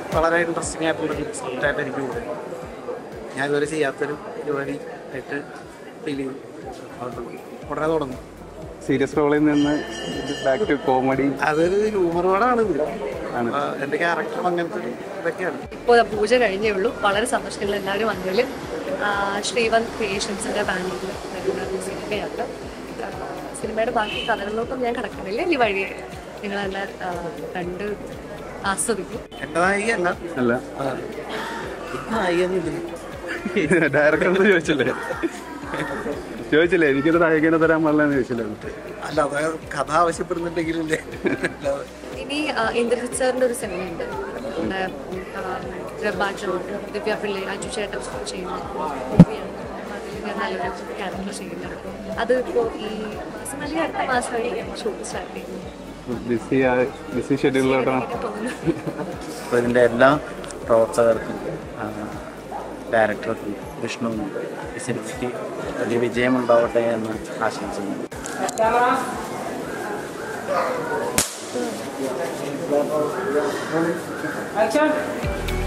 വളരെ ഇൻട്രസ്റ്റിംഗ് ആയിട്ടുള്ളൊരു സ്ക്രിപ്റ്റായിട്ട് എനിക്ക് തോന്നി ഞാൻ ഇതുവരെ ചെയ്യാത്തൊരു പരിപാടി ആയിട്ട് ഫീൽ ചെയ്തു അതുകൊണ്ട് ഉടനെ തുടങ്ങും സീരിയസ് റോളിൽ നിന്ന് ബാക്ക് ടു കോമഡി അതൊരു ഹ്യൂമർ പടമാണ് ഇത് ആണ്. ആ, എൻ്റെ ക്യാരക്ടർ അങ്ങനത്തെ ഒരു ഇതൊക്കെയാണ് ഇപ്പോൾ പൂജ കഴിഞ്ഞേ ഉള്ളൂ വളരെ സന്തോഷങ്ങൾ എല്ലാവരും വന്നതിൽ ശ്രീവന്ത് ക്രിയേഷൻസിൻ്റെ ബാനറിൽ വരുന്ന ഒരു സിനിമയാണ് ആ, സിനിമയുടെ ബാക്കി കഥകളിലോട്ടും ഞാൻ കിടക്കുന്നില്ല ഈ വഴി നിങ്ങളെല്ലാം ആ, കണ്ട് ആസ്വദിക്കും എൻ്റെ നായികയല്ല അല്ല ആ, നായികയൊന്നും ഇതിൽ ഡയറക്ടർ ചോദിച്ചില്ലേ ചോദിച്ചില്ലേ എനിക്കൊരു നായകനെ തരാൻ പാടില്ലെന്ന് ചോദിച്ചില്ലേ അല്ല അതായത് കഥ ആവശ്യപ്പെടുന്നുണ്ടെങ്കിലല്ലേ അല്ലാതെ ഇനി ആ, ഇന്ദ്രജിത് സാറിൻ്റെ ഒരു സിനിമയുണ്ട് നമ്മുടെ പ്രഭാജോ ദിവ്യ പിള്ളി അജു ചേട്ടൻ ചെയ്യുന്ന മൂവിയാണ് അതിൽ ഞാൻ നല്ലൊരു ക്യാരക്ടർ ചെയ്യുന്നുണ്ട് അത് ഇപ്പോൾ ഈ മാസം അല്ലെങ്കിൽ അടുത്ത മാസമായിരിക്കും ഷൂട്ട് സ്റ്റാർട്ട് ചെയ്യുന്നത് ബിസി ബിസി ഷെഡ്യൂളിലോട്ടാണ് തോന്നുന്നു അപ്പോൾ ഇതിൻ്റെ എല്ലാ പ്രവർത്തകർക്കും ആ, ഡയറക്ടർക്കും വിഷ്ണുവിനും ഈ സിനിമയ്ക്ക് വലിയ വിജയമുണ്ടാവട്ടെ എന്ന് ആശംസിക്കുന്നു Action!